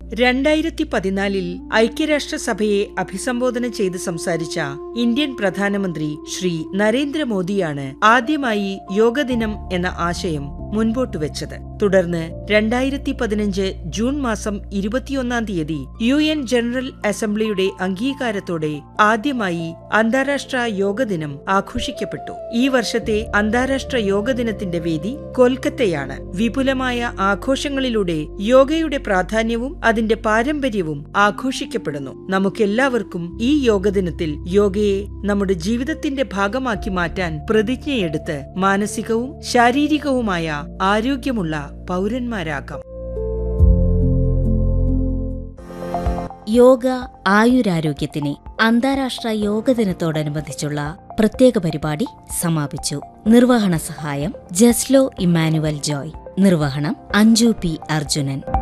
രണ്ടായിരത്തി പതിനാലിൽ ഐക്യരാഷ്ട്രസഭയെ അഭിസംബോധന ചെയ്ത് സംസാരിച്ച ഇന്ത്യൻ പ്രധാനമന്ത്രി ശ്രീ നരേന്ദ്രമോദിയാണ് ആദ്യമായി യോഗദിനം എന്ന ആശയം മുൻപോട്ട് വെച്ചത് തുടർന്ന് രണ്ടായിരത്തി പതിനഞ്ച് ജൂൺ മാസം ഇരുപത്തിയൊന്നാം തീയതി യു എൻ ജനറൽ അസംബ്ലിയുടെ അംഗീകാരത്തോടെ ആദ്യമായി അന്താരാഷ്ട്ര യോഗദിനം ആഘോഷിക്കപ്പെട്ടു ഈ വർഷത്തെ അന്താരാഷ്ട്ര യോഗദിനത്തിന്റെ വേദി കൊൽക്കത്തയാണ് വിപുലമായ ആഘോഷങ്ങളിലൂടെ യോഗയുടെ പ്രാധാന്യവും അതിന്റെ പാരമ്പര്യവും ആഘോഷിക്കപ്പെടുന്നു നമുക്കെല്ലാവർക്കും ഈ യോഗദിനത്തിൽ യോഗയെ നമ്മുടെ ജീവിതത്തിന്റെ ഭാഗമാക്കി മാറ്റാൻ പ്രതിജ്ഞയെടുത്ത് മാനസികവും ശാരീരികവുമായ ആരോഗ്യമുള്ള പൗരന്മാരാകാം യോഗ ആയുരാരോഗ്യത്തിന് അന്താരാഷ്ട്ര യോഗ ദിനത്തോടനുബന്ധിച്ചുള്ള പ്രത്യേക പരിപാടി സമാപിച്ചു നിർവഹണ സഹായം ജസ്ലോ ഇമ്മാനുവൽ ജോയ് നിർവഹണം അഞ്ജു പി അർജുനൻ